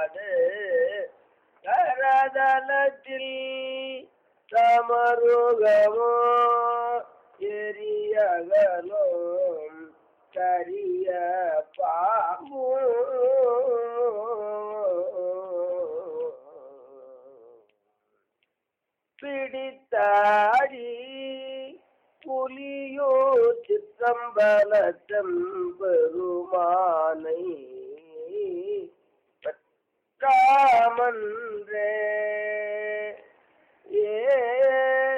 காடு கரதலத்தில் தமருகமோ எரியகலும் கரிய பாம்பு பிடித்தாடி புலியோ சிற்றம்பலத்தம் பெருமானை பெற்றாமன்றே ஏ